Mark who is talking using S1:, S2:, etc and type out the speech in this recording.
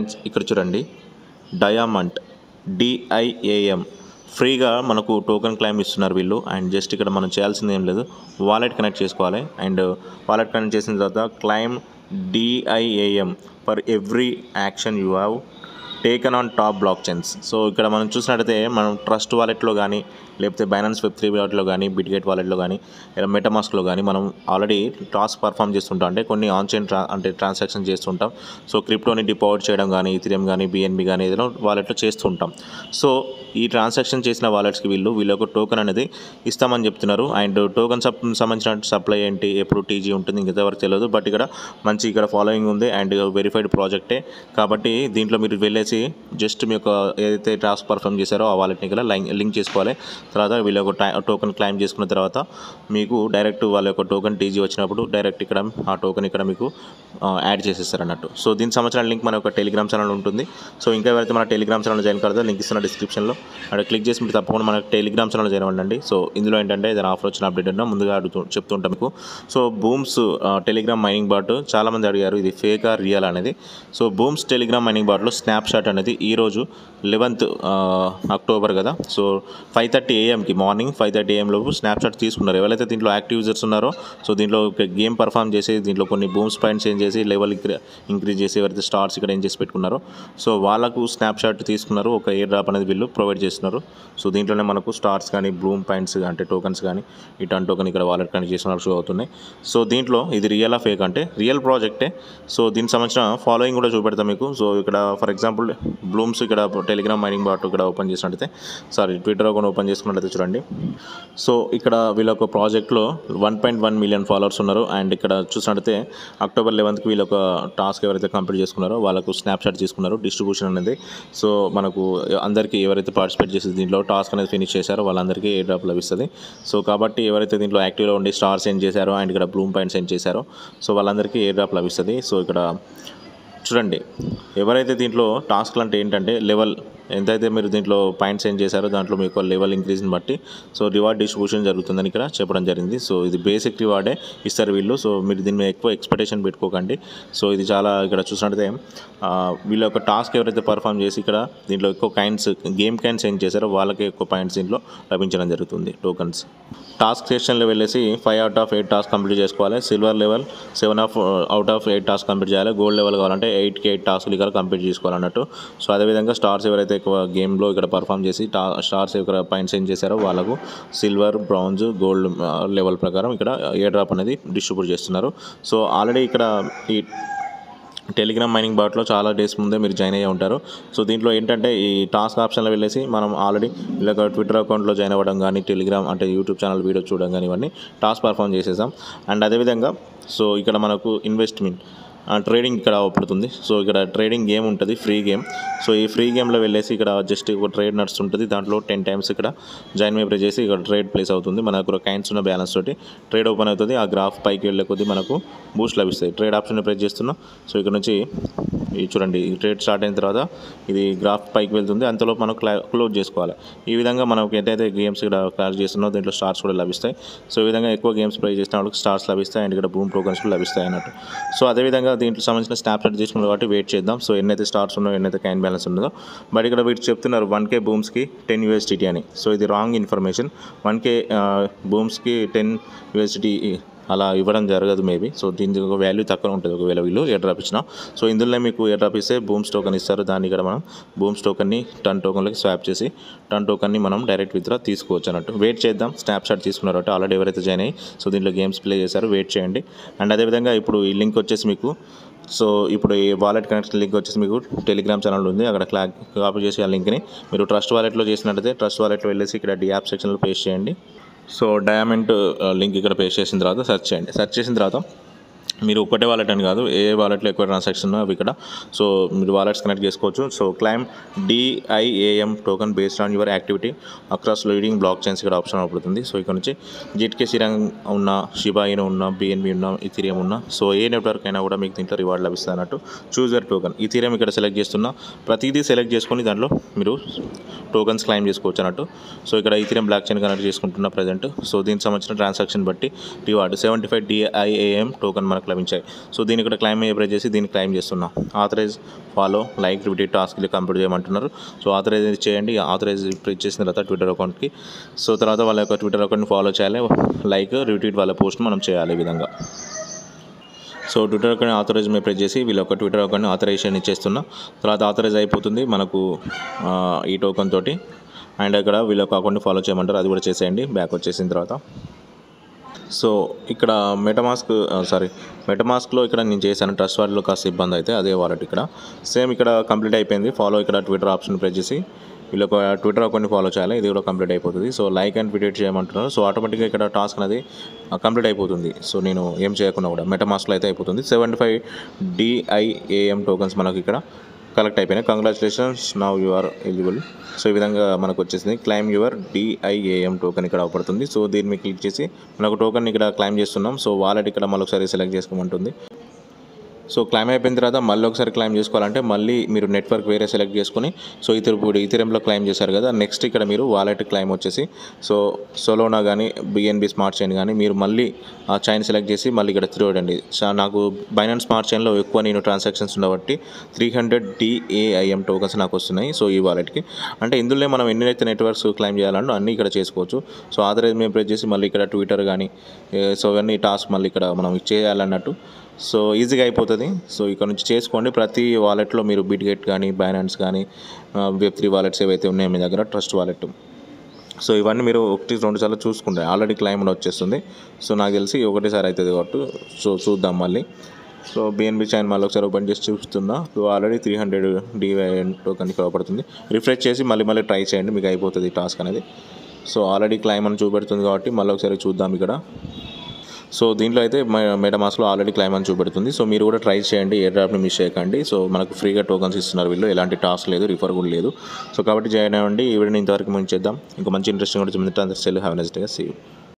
S1: friends ఇక్కడ చూడండి డయామండ్ డిఐఏఎం ఫ్రీగా మనకు టోకెన్ క్లైమ్ ఇస్తున్నారు వీళ్ళు అండ్ జస్ట్ ఇక్కడ మనం చేయాల్సింది ఏం లేదు వాలెట్ కనెక్ట్ చేసుకోవాలి అండ్ వాలెట్ కనెక్ట్ చేసిన తర్వాత claim DIAM for every action you have taken on top blockchains so ఇక్కడ మనం చూసినట్టయితే మనం ట్రస్ట్ వాలెట్లో కానీ లేకపోతే బైనాన్స్ వెబ్ త్రీ వాలెట్లో కానీ బిట్గేట్ వాలెట్లో కానీ ఇలా మెటమాస్క్లో కానీ మనం ఆల్రెడీ టాస్క్ పర్ఫామ్ చేస్తుంటాం అంటే కొన్ని ఆన్ చైన్ ట్రా అంటే ట్రాన్సాక్షన్ చేస్తుంటాం సో క్రిప్టోని డిపాజిట్ చేయడం కానీ ఇథిరియం కానీ బిఎన్బి కానీ ఏదైనా వాలెట్లో చేస్తుంటాం సో ఈ ట్రాన్సాక్షన్ చేసిన వాలెట్స్కి వీళ్ళు వీళ్ళు ఒక టోకెన్ అనేది ఇస్తామని చెప్తున్నారు అండ్ టోకెన్ సప్ సంబంధించిన సప్లై ఏంటి ఎప్పుడు టీజీ ఉంటుంది ఇంకెవరికి తెలియదు బట్ ఇక్కడ మంచి ఇక్కడ ఫాలోయింగ్ ఉంది అండ్ వెరిఫైడ్ ప్రాజెక్టే కాబట్టి దీంట్లో మీరు వెళ్ళేసి జస్ట్ మీ యొక్క ఏదైతే టాస్క్ పర్ఫామ్ చేశారో ఆ వాలెట్ని ఇక్కడ లైన్ లింక్ చేసుకోవాలి తర్వాత వీళ్ళ యొక్క టోకెన్ క్లైమ్ చేసుకున్న తర్వాత మీకు డైరెక్ట్ వాళ్ళ యొక్క టోకెన్ టీజీ వచ్చినప్పుడు డైరెక్ట్ ఇక్కడ ఆ టోకెన్ ఇక్కడ మీకు యాడ్ చేసేస్తారు అన్నట్టు సో దీనికి సంబంధించిన లింక్ మన యొక్క టెలిగ్రామ్ ఛానల్ ఉంటుంది సో ఇంకా ఎవరైతే మన టెలిగ్రామ్ ఛానల్ జాయిన్ కాదో లింక్ ఇస్తున్న డిస్క్రిప్షన్లో అక్కడ క్లిక్ చేసి మీరు తప్పకుండా మన టెలిగ్రామ్ ఛానల్ జాయిన్ అవ్వండి సో ఇందులో ఏంటంటే ఏదైనా ఆఫర్ వచ్చిన అప్డేట్ ఉన్నా ముందుగా అడుగుతూ చెప్తుంటాం మీకు so Booms Telegram mining bot చాలామంది అడిగారు ఇది ఫేక్ ఆర్ రియల్ అనేది సో బూమ్స్ టెలిగ్రామ్ మైనింగ్ బాట్లో స్నాప్ షాట్ అనేది ఈరోజు లెవెన్త్ అక్టోబర్ కదా సో ఫైవ్ థర్టీ ఏఎంకి మార్నింగ్ ఫైవ్ థర్టీ ఏఎం లోపు స్నాప్షాట్ తీసుకున్నారు ఎవరైతే దీంట్లో యాక్టివ్ యూజర్స్ ఉన్నారో సో దీంట్లో ఒక గేమ్ పర్ఫామ్ చేసి దీంట్లో కొన్ని బూమ్స్ పాయింట్స్ ఏం చేసి లెవెల్ ఇంక్రీజ్ చేసి ఎవరైతే స్టార్స్ ఇక్కడ ఏం చేసి పెట్టుకున్నారో సో వాళ్ళకు స్నాప్షాట్ తీసుకున్నారు ఒక ఎయిర్ డ్రాప్ అనేది వీళ్ళు ప్రొవైడ్ చేస్తున్నారు సో దీంట్లోనే మనకు స్టార్స్ కానీ బ్లూమ్ పాయింట్స్ అంటే టోకన్స్ కానీ ఈ టన్ టోకెన్ ఇక్కడ వాలెట్ కనెక్ట్ చేస్తున్నారు షో అవుతున్నాయి సో దీంట్లో ఇది రియల్ ఆ ఫేక్ అంటే రియల్ ప్రాజెక్టే సో దీనికి సంబంధించిన ఫాలోయింగ్ కూడా చూపెడతాం మీకు సో ఇక్కడ ఫర్ ఎగ్జాంపుల్ బ్లూమ్స్ ఇక్కడ టెలిగ్రామ్ మైనింగ్ బాట్ ఇక్కడ ఓపెన్ చేసినట్టయితే సారీ ట్విట్టర్ అకౌంట్ ఓపెన్ చేసుకున్నట్టయితే చూడండి సో ఇక్కడ వీళ్ళ ఒక ప్రాజెక్ట్లో one point one million followers ఉన్నారు అండ్ ఇక్కడ చూసినట్టయితే అక్టోబర్ లెవెన్త్కి వీళ్ళ ఒక టాస్క్ ఎవరైతే కంప్లీట్ చేసుకున్నారో వాళ్ళకు స్నాప్షాట్ తీసుకున్నారు డిస్ట్రిబ్యూషన్ అనేది సో మనకు అందరికీ ఎవరైతే పార్టిసిపేట్ చేసి దీంట్లో టాస్క్ అనేది ఫినిష్ చేశారో వాళ్ళందరికీ ఏ డ్రాప్ లభిస్తుంది సో కాబట్టి ఎవరైతే దీంట్లో యాక్టివ్లో ఉండి స్టార్ సెండ్ చేశారో అండ్ ఇక్కడ బ్లూమ్ పాయింట్ సెండ్ చేశారో సో వాళ్ళందరికీ ఏ డ్రాప్ లభిస్తుంది సో ఇక్కడ చూడండి ఎవరైతే దీంట్లో టాస్క్లు అంటే ఏంటంటే లెవెల్ ఎంతైతే మీరు దీంట్లో పాయింట్స్ ఏం చేశారో దాంట్లో మీకు లెవెల్ ఇంక్రీజ్ని బట్టి సో రివార్డ్ డిస్ట్రిబ్యూషన్ జరుగుతుందని ఇక్కడ చెప్పడం జరిగింది సో ఇది బేసిక్ రివార్డే ఇస్తారు వీళ్ళు సో మీరు దీని మీద ఎక్కువ ఎక్స్పెక్టేషన్ పెట్టుకోకండి సో ఇది చాలా ఇక్కడ చూసినట్టయితే ఆ, వీళ్ళ యొక్క టాస్క్ ఎవరైతే పర్ఫామ్ చేసి ఇక్కడ దీంట్లో ఎక్కువ కైండ్స్ గేమ్ కైండ్స్ ఏం చేశారో వాళ్ళకి ఎక్కువ పాయింట్స్ దీంట్లో లభించడం జరుగుతుంది టోకన్స్ టాస్క్ సెక్షన్లో వెళ్ళేసి five out of eight task complete చేసుకోవాలి silver level seven of out of eight task complete చేయాలి గోల్డ్ లెవెల్ కావాలంటే ఎయిట్కి ఎయిట్ టాస్క్లు ఇక్కడ కంప్లీట్ చేసుకోవాలన్నట్టు సో అదేవిధంగా స్టార్స్ ఎవరైతే ఎక్కువ గేమ్లో ఇక్కడ పర్ఫామ్ చేసి టా స్టార్స్ ఇక్కడ పాయింట్స్ ఏం చేశారో వాళ్ళకు సిల్వర్ బ్రౌన్స్ గోల్డ్ లెవెల్ ప్రకారం ఇక్కడ ఏ డ్రాప్ అనేది డిస్ట్రిబ్యూట్ చేస్తున్నారు సో ఆల్రెడీ ఇక్కడ ఈ టెలిగ్రామ్ మైనింగ్ బాట్లో చాలా డేస్ ముందే మీరు జాయిన్ అయ్యి ఉంటారు సో దీంట్లో ఏంటంటే ఈ టాస్క్ ఆప్షన్లో వెళ్ళేసి మనం ఆల్రెడీ ఇలాగ ట్విట్టర్ అకౌంట్లో జాయిన్ అవ్వడం కానీ టెలిగ్రామ్ అంటే యూట్యూబ్ ఛానల్ వీడియో చూడడం కానీ ఇవన్నీ టాస్క్ పర్ఫామ్ చేసేసాం అండ్ అదేవిధంగా సో ఇక్కడ మనకు ఇన్వెస్ట్మెంట్ ట్రేడింగ్ ఇక్కడ పడుతుంది సో ఇక్కడ ట్రేడింగ్ గేమ్ ఉంటుంది ఫ్రీ గేమ్ సో ఈ ఫ్రీ గేమ్లో వెళ్ళేసి ఇక్కడ జస్ట్ ఒక ట్రేడ్ నడుస్తుంటుంది దాంట్లో టెన్ టైమ్స్ ఇక్కడ జాయిన్ మీ ప్రెస్ చేసి ఇక్కడ ట్రేడ్ ప్లేస్ అవుతుంది మనకు కైన్స్ ఉన్న బ్యాలెన్స్ తోటి ట్రేడ్ ఓపెన్ అవుతుంది ఆ గ్రాఫ్ పైకి వెళ్ళే కొద్దీ మనకు బూస్ట్ లభిస్తాయి ట్రేడ్ ఆప్షన్ ప్రెస్ చేస్తున్నాం సో ఇక్కడ నుంచి ఈ చూడండి ఈ ట్రేడ్ స్టార్ట్ అయిన తర్వాత ఇది గ్రాఫ్ పైకి వెళ్తుంది అంతలో మనం క్లా క్లోజ్ చేసుకోవాలి ఈ విధంగా మనకు ఎంతైతే గేమ్స్ ఇక్కడ క్లాస్ చేస్తున్నామో దీంట్లో స్టార్స్ కూడా లభిస్తాయి సో ఈ విధంగా ఎక్కువ గేమ్స్ ప్లే చేసిన వాళ్ళకి స్టార్స్ లభిస్తాయి అండ్ ఇక్కడ బూమ్ టోకన్స్ కూడా లభిస్తాయి అన్నట్టు సో అదేవిధంగా దీంట్లో సంబంధించిన స్నాప్షాట్ తీసుకున్నారు కాబట్టి వెయిట్ చేద్దాం సో ఎన్నైతే స్టార్స్ ఉన్నాయో ఎన్నైతే కైన్ బ్యాలెన్స్ ఉందో బట్ ఇక్కడ వీటి చెప్తున్నారు వన్ కే బూమ్స్కి టెన్ యూఎస్డిటీ అని సో ఇది రాంగ్ ఇన్ఫర్మేషన్ వన్ కే బూమ్స్కి టెన్ యూఎస్డిటీ అలా ఇవ్వడం జరగదు మేబీ సో దీనికి ఒక వాల్యూ తక్కువ ఉంటుంది ఒకవేళ వీళ్ళు ఎయిర్ డ్రాప్ ఇచ్చినా సో ఇందులో మీకు ఎయిర్ డ్రాప్ ఇస్తే బూమ్స్ టోకెన్ ఇస్తారు దాన్ని ఇక్కడ మనం బూమ్స్ టోకెన్ని టన్ టోకెన్లకి స్వాప్ చేసి టన్ టోకెన్ని మనం డైరెక్ట్ విత్డ్రా తీసుకోవచ్చు అన్నట్టు వెయిట్ చేద్దాం స్నాప్ షాట్ తీసుకున్నారు అంటే ఆల్రెడీ ఎవరైతే జాయిన్ అయ్యి సో దీంట్లో గేమ్స్ ప్లే చేశారో వెయిట్ చేయండి అండ్ అదేవిధంగా ఇప్పుడు ఈ లింక్ వచ్చేసి మీకు సో ఇప్పుడు ఈ వాలెట్ కనెక్షన్ లింక్ వచ్చేసి మీకు టెలిగ్రామ్ ఛానల్ ఉంది అక్కడ క్లా కాపీ చేసి ఆ లింక్ని మీరు ట్రస్ట్ వాలెట్లో చేసినట్టయితే ట్రస్ట్ వాలెట్లో వెళ్ళేసి ఇక్కడ డి యాప్ సెక్షన్లో పేస్ట్ చేయండి సో డయామండ్ లింక్ ఇక్కడ పేస్ట్ చేసిన తర్వాత సెర్చ్ చేయండి సెర్చ్ చేసిన తర్వాత మీరు ఒకటే వాలెట్ అని కాదు ఏ వాలెట్లో ఎక్కువ ట్రాన్సాక్షన్ ఉన్నాయో అవి ఇక్కడ సో మీరు వాలెట్స్ కనెక్ట్ చేసుకోవచ్చు so claim DIAM token based on your activity across leading blockchains ఇక్కడ ఆప్షన్ అవుతుంది సో ఇక్కడ నుంచి జిట్కే సిరంగ్ ఉన్న షిబాయిన్ ఉన్న బిఎన్బి ఉన్న ఇథీరియం ఉన్న సో ఏ నెట్వర్క్ అయినా కూడా మీకు దీంట్లో రివార్డ్ లభిస్తుంది అన్నట్టు చూజర్ టోకన్ ఇథీరియం ఇక్కడ సెలెక్ట్ చేస్తున్నా ప్రతిదీ సెలెక్ట్ చేసుకొని దాంట్లో మీరు టోకన్స్ క్లైమ్ చేసుకోవచ్చు అన్నట్టు సో ఇక్కడ ఇథీరియం బ్లాక్ చైన్ కనెక్ట్ చేసుకుంటున్న ప్రజెంట్ సో దీనికి సంబంధించిన ట్రాన్సాక్షన్ బట్టి reward seventy five DIAM token మనకు లభించాయి సో దీన్ని ఇక్కడ క్లైమ్ ప్రెస్ చేసి దీన్ని క్లైమ్ చేస్తున్నా authorize follow like repeat task complete చేయమంటున్నారు సో ఆథరైజ్ చేయండి ఆథరైజ్ ప్రెస్ చేసిన తర్వాత ట్విట్టర్ అకౌంట్కి సో తర్వాత వాళ్ళ యొక్క ట్విట్టర్ అకౌంట్ని ఫాలో చేయాలి లైక్ రిట్వీట్ వాళ్ళ పోస్ట్ మనం చేయాలి ఈ విధంగా సో ట్విట్టర్ అకౌంట్ ఆథరైజ్ మీద ప్రెస్ చేసి వీళ్ళ ఒక ట్విట్టర్ అకౌంట్ ఆథరైజేషన్ ఇచ్చేస్తున్నా తర్వాత ఆథరైజ్ అయిపోతుంది మనకు ఆ, ఈ టోకన్ తోటి అండ్ ఇక్కడ వీళ్ళ ఒక అకౌంట్ని ఫాలో చేయమంటారు అది కూడా చేసేయండి బ్యాక్ వచ్చేసిన తర్వాత సో ఇక్కడ మెటమాస్క్ సారీ మెటమాస్క్లో ఇక్కడ నేను చేశాను ట్రస్ట్ వాటిలో కాస్త ఇబ్బంది అయితే అదే వాలెట్ ఇక్కడ సేమ్ ఇక్కడ కంప్లీట్ అయిపోయింది ఫాలో ఇక్కడ ట్విట్టర్ ఆప్షన్ ప్రెస్ చేసి వీళ్ళు ఒక ట్విట్టర్ అకౌంట్ని ఫాలో చేయాలి ఇది కూడా కంప్లీట్ అయిపోతుంది సో లైక్ అండ్ ట్వీట్ చేయమంటున్నారు సో ఆటోమేటిక్గా ఇక్కడ టాస్క్ అనేది కంప్లీట్ అయిపోతుంది సో నేను ఏం చేయకుండా కూడా మెటమాస్క్లో అయితే అయిపోతుంది సెవెంటీ ఫైవ్ డిఐఏఎం టోకన్స్ మనకి ఇక్కడ కలెక్ట్ అయిపోయినాయి congratulations now you are eligible so ఈ విధంగా మనకు వచ్చేసింది క్లైమ్ యువర్ డిఐఏఎం టోకెన్ ఇక్కడ అవపడుతుంది సో దీన్ని మీద క్లిక్ చేసి మనకు టోకెన్ ఇక్కడ క్లైమ్ చేస్తున్నాం సో వాలెట్ ఇక్కడ మళ్ళీ ఒకసారి సెలెక్ట్ చేసుకోమంటుంది సో క్లైమ్ అయిపోయిన తర్వాత మళ్ళీ ఒకసారి క్లైమ్ చేసుకోవాలంటే మళ్ళీ మీరు నెట్వర్క్ వేరే సెలెక్ట్ చేసుకొని సో ఇతరు ఇప్పుడు ఇతరంలో క్లైమ్ చేశారు కదా నెక్స్ట్ ఇక్కడ మీరు వాలెట్ క్లైమ్ వచ్చేసి సో సొలోనా కానీ బిఎన్బి స్మార్ట్ చైన్ కానీ మీరు మళ్ళీ ఆ చైన్ సెలెక్ట్ చేసి మళ్ళీ ఇక్కడ తిరగడండి చా- నాకు బైనాన్స్ స్మార్ట్ చైన్లో ఎక్కువ నేను ట్రాన్సాక్షన్స్ ఉండబట్టి త్రీ హండ్రెడ్ డిఏఐఎం టోకన్స్ నాకు వస్తున్నాయి సో ఈ వాలెట్కి అంటే ఇందులో మనం ఎన్నైతే నెట్వర్క్స్ క్లైమ్ చేయాలనో అన్నీ ఇక్కడ చేసుకోవచ్చు సో ఆథరైజ్ మేము ప్రెస్ చేసి మళ్ళీ ఇక్కడ ట్విట్టర్ కానీ ఏ, సో ఇవన్నీ టాస్క్ మళ్ళీ ఇక్కడ మనం చేయాలన్నట్టు సో ఈజీగా అయిపోతుంది సో ఇక్కడ నుంచి చేసుకోండి ప్రతి వాలెట్లో మీరు బిట్గెట్ కానీ బైనాన్స్ కానీ వెబ్ త్రీ వాలెట్స్ ఏవైతే ఉన్నాయో మీ దగ్గర ట్రస్ట్ వాలెట్ సో ఇవన్నీ మీరు ఒకటి రెండు సార్లు చూసుకుంటారు ఆల్రెడీ క్లైమ్ వచ్చేస్తుంది సో నాకు తెలిసి ఒకటేసారి అవుతుంది కాబట్టి సో చూద్దాం మళ్ళీ సో బిఎన్బి చైన్ మళ్ళీ ఒకసారి ఓపెన్ చేసి చూస్తున్నా so already three hundred DYN token పడుతుంది రిఫ్రెష్ చేసి మళ్ళీ మళ్ళీ ట్రై చేయండి మీకు అయిపోతుంది ఈ టాస్క్ అనేది సో ఆల్రెడీ క్లైమ్ అని చూపెడుతుంది కాబట్టి మళ్ళీ ఒకసారి చూద్దాం ఇక్కడ సో దీంట్లో అయితే మెటమాస్లో ఆల్రెడీ క్లైమ్ అని చూపెడుతుంది సో మీరు కూడా ట్రై చేయండి ఏ డ్రాప్ని మిస్ చేయకండి సో మనకు ఫ్రీగా టోకన్స్ ఇస్తున్నారు వీళ్ళు ఎలాంటి టాస్క్ లేదు రిఫర్ కూడా లేదు సో కాబట్టి జాయిన్ అవ్వండి ఈ వీడియోని ఇంతవరకు మనం చేద్దాం ఇంకా మంచి ఇంట్రెస్టింగ్ కూడా చూపించే అందరూ సెల్ have next day see you